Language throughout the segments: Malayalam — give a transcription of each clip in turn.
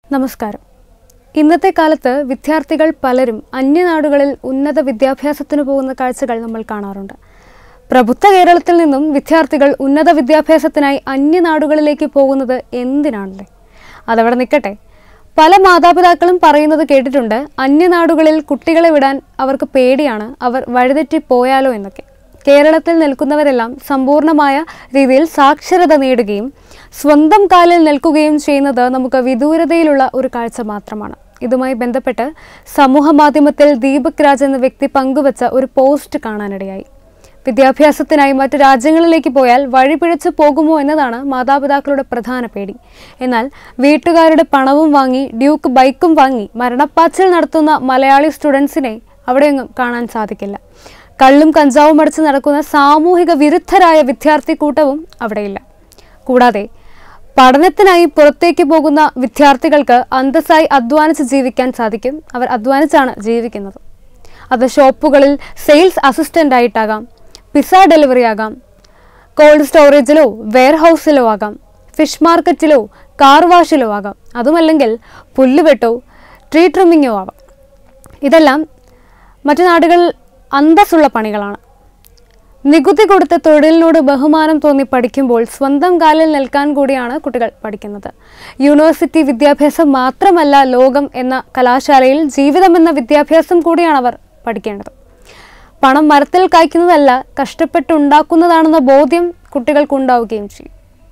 നമസ്കാരം ഇന്നത്തെ കാലത്ത് വിദ്യാർത്ഥികൾ പലരും അന്യനാടുകളിൽ ഉന്നത വിദ്യാഭ്യാസത്തിന് പോകുന്ന കാഴ്ചകൾ നമ്മൾ കാണാറുണ്ട് പ്രബുദ്ധ കേരളത്തിൽ നിന്നും വിദ്യാർത്ഥികൾ ഉന്നത വിദ്യാഭ്യാസത്തിനായി അന്യനാടുകളിലേക്ക് പോകുന്നത് എന്തിനാണല്ലേ അതവിടെ നിൽക്കട്ടെ പല മാതാപിതാക്കളും പറയുന്നത് കേട്ടിട്ടുണ്ട് അന്യനാടുകളിൽ കുട്ടികളെ വിടാൻ അവർക്ക് പേടിയാണ് അവർ വഴിതെറ്റി പോയാലോ എന്നൊക്കെ കേരളത്തിൽ നിൽക്കുന്നവരെല്ലാം സമ്പൂർണ്ണമായ രീതിയിൽ സാക്ഷരത നേടുകയും സ്വന്തം കാലിൽ നിൽക്കുകയും ചെയ്യുന്നത് നമുക്ക് വിദൂരതയിലുള്ള ഒരു കാഴ്ച മാത്രമാണ് ഇതുമായി ബന്ധപ്പെട്ട് സമൂഹ മാധ്യമത്തിൽ ദീപക് രാജ് എന്ന വ്യക്തി പങ്കുവച്ച ഒരു പോസ്റ്റ് കാണാനിടയായി വിദ്യാഭ്യാസത്തിനായി മറ്റു രാജ്യങ്ങളിലേക്ക് പോയാൽ വഴിപിഴച്ചു പോകുമോ എന്നതാണ് മാതാപിതാക്കളുടെ പ്രധാന പേടി എന്നാൽ വീട്ടുകാരുടെ പണവും വാങ്ങി ഡ്യൂക്ക് ബൈക്കും വാങ്ങി മരണപ്പാച്ചിൽ നടത്തുന്ന മലയാളി സ്റ്റുഡൻസിനെ അവിടെയൊന്നും കാണാൻ സാധിക്കില്ല കള്ളും കഞ്ചാവും അടിച്ച് നടക്കുന്ന സാമൂഹിക വിരുദ്ധരായ വിദ്യാർത്ഥി കൂട്ടവും അവിടെയില്ല കൂടാതെ പഠനത്തിനായി പുറത്തേക്ക് പോകുന്ന വിദ്യാർത്ഥികൾക്ക് അന്തസ്സായി അധ്വാനിച്ച് ജീവിക്കാൻ സാധിക്കും അവർ അധ്വാനിച്ചാണ് ജീവിക്കുന്നത് അത് ഷോപ്പുകളിൽ സെയിൽസ് അസിസ്റ്റൻ്റ് ആയിട്ടാകാം പിസ്സ ഡെലിവറി ആകാം കോൾഡ് സ്റ്റോറേജിലോ വെയർഹൗസിലോ ആകാം ഫിഷ് മാർക്കറ്റിലോ കാർ വാഷിലോ ആകാം അതുമല്ലെങ്കിൽ പുല്ലുവെട്ടോ ട്രീ ട്രിമ്മിങ്ങോ ആവാം ഇതെല്ലാം മറ്റു നാടുകളിൽ അന്തസ്സുള്ള പണികളാണ് നികുതി കൊടുത്ത തൊഴിലിനോട് ബഹുമാനം തോന്നി പഠിക്കുമ്പോൾ സ്വന്തം കാലിൽ നിൽക്കാൻ കൂടിയാണ് കുട്ടികൾ പഠിക്കുന്നത് യൂണിവേഴ്സിറ്റി വിദ്യാഭ്യാസം മാത്രമല്ല ലോകം എന്ന കലാശാലയിൽ ജീവിതം എന്ന വിദ്യാഭ്യാസം കൂടിയാണ് അവർ പഠിക്കേണ്ടത് പണം മരത്തിൽ കായ്ക്കുന്നതല്ല കഷ്ടപ്പെട്ടുണ്ടാക്കുന്നതാണെന്ന ബോധ്യം കുട്ടികൾക്കുണ്ടാവുകയും ചെയ്യും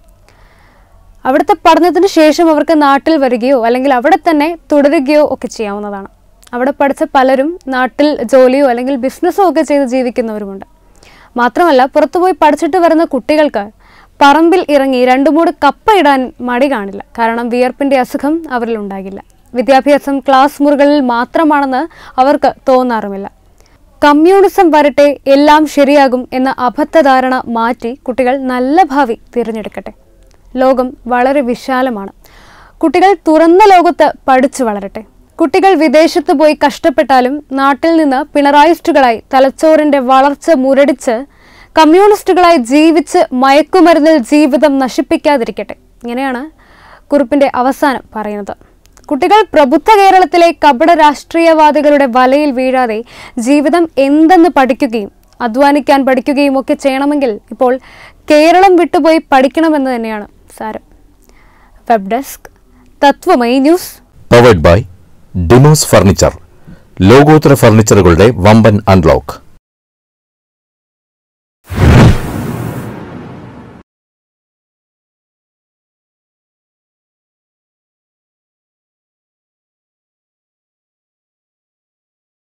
അവിടുത്തെ പഠനത്തിന് ശേഷം അവർക്ക് നാട്ടിൽ വരികയോ അല്ലെങ്കിൽ അവിടെ തന്നെ തുടരുകയോ ഒക്കെ ചെയ്യാവുന്നതാണ് അവിടെ പഠിച്ച പലരും നാട്ടിൽ ജോലിയോ അല്ലെങ്കിൽ ബിസിനസ്സോ ഒക്കെ ചെയ്ത് ജീവിക്കുന്നവരുമുണ്ട് മാത്രമല്ല പുറത്തുപോയി പഠിച്ചിട്ട് വരുന്ന കുട്ടികൾക്ക് പറമ്പിൽ ഇറങ്ങി രണ്ടു മൂട് കപ്പ ഇടാൻ മടി കാണില്ല കാരണം വിയർപ്പിൻ്റെ അസുഖം അവരിൽ ഉണ്ടാകില്ല വിദ്യാഭ്യാസം ക്ലാസ് മുറികളിൽ മാത്രമാണെന്ന് അവർക്ക് തോന്നാറുമില്ല കമ്മ്യൂണിസം വരട്ടെ എല്ലാം ശരിയാകും എന്ന അബദ്ധധാരണ മാറ്റി കുട്ടികൾ നല്ല ഭാവി തിരഞ്ഞെടുക്കട്ടെ ലോകം വളരെ വിശാലമാണ് കുട്ടികൾ തുറന്ന ലോകത്ത് പഠിച്ചു വളരട്ടെ കുട്ടികൾ വിദേശത്ത് പോയി കഷ്ടപ്പെട്ടാലും നാട്ടിൽ നിന്ന് പിണറായിസ്റ്റുകളായി തലച്ചോറിന്റെ വളർച്ച മുരടിച്ച് കമ്മ്യൂണിസ്റ്റുകളായി ജീവിച്ച് മയക്കുമരുന്നിൽ ജീവിതം നശിപ്പിക്കാതിരിക്കട്ടെ ഇങ്ങനെയാണ് കുറിപ്പിന്റെ അവസാനം പറയുന്നത് കുട്ടികൾ പ്രബുദ്ധ കേരളത്തിലെ കപട രാഷ്ട്രീയവാദികളുടെ വലയിൽ വീഴാതെ ജീവിതം എന്തെന്ന് പഠിക്കുകയും അധ്വാനിക്കാൻ പഠിക്കുകയും ഒക്കെ ചെയ്യണമെങ്കിൽ ഇപ്പോൾ കേരളം വിട്ടുപോയി പഠിക്കണമെന്ന് തന്നെയാണ് സാരം web desk Tatwamayi news powered by Dimos furniture ലോകോത്തര ഫർണിച്ചറുകളുടെ വമ്പൻ അൺലോക്ക്